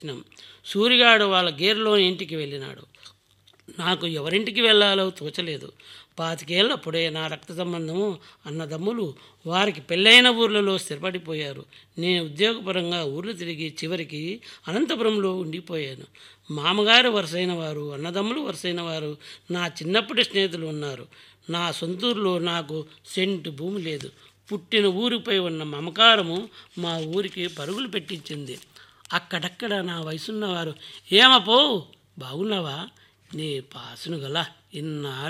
సూరిగాడు వాళ్ళ గేర్లోని ఇంటికి వెళ్ళినాడు నాకు ఎవరింటికి వెళ్ళాలో తోచలేదు పాతికేళ్ళప్పుడే నా రక్త సంబంధము అన్నదమ్ములు వారికి పెళ్ళైన ఊర్లలో స్థిరపడిపోయారు నేను ఉద్యోగపరంగా ఊర్లు తిరిగి చివరికి అనంతపురంలో ఉండిపోయాను మామగారు వరుసైన వారు అన్నదమ్ములు వరుసైన వారు నా చిన్నప్పటి స్నేహితులు ఉన్నారు నా సొంతూరులో నాకు సెంటు భూమి లేదు పుట్టిన ఊరిపై ఉన్న మమకారము మా ఊరికి పరుగులు పెట్టించింది అక్కడక్కడ నా వయసున్నవారు ఏమపో బాగున్నావా నీ పాసును గల ఇన్నాళ్ళు